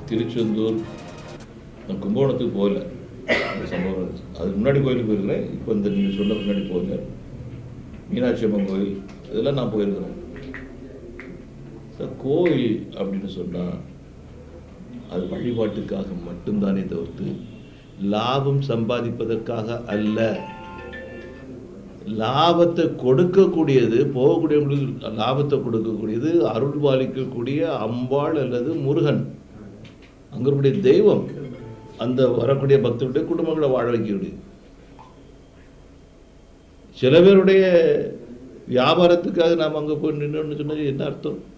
திருச்செந்தூர் நான் கும்பகோணத்துக்கு போகல அந்த சம்பவம் நடந்துச்சு. அதுக்கு முன்னாடி கோயிலுக்கு போயிருக்கிறேன் இப்போ இந்த நீங்கள் சொன்ன முன்னாடி போகல மீனாட்சி அம்மன் கோயில் இதெல்லாம் நான் போயிருக்கிறேன் சார் கோயில் அப்படின்னு சொன்னால் அது வழிபாட்டுக்காக மட்டும்தானே தவிர்த்து லாபம் சம்பாதிப்பதற்காக அல்ல லாபத்தை கொடுக்கக்கூடியது போகக்கூடியவங்களுக்கு லாபத்தை கொடுக்கக்கூடியது அருள் பாலிக்கக்கூடிய அம்பாள் அல்லது முருகன் அங்கே இருக்கக்கூடிய தெய்வம் அந்த வரக்கூடிய பக்தருடைய குடும்பங்களை வாழ வைக்கக்கூடியது சில பேருடைய வியாபாரத்துக்காக நாம் அங்கே போய் நின்றுன்னு சொன்னது என்ன அர்த்தம்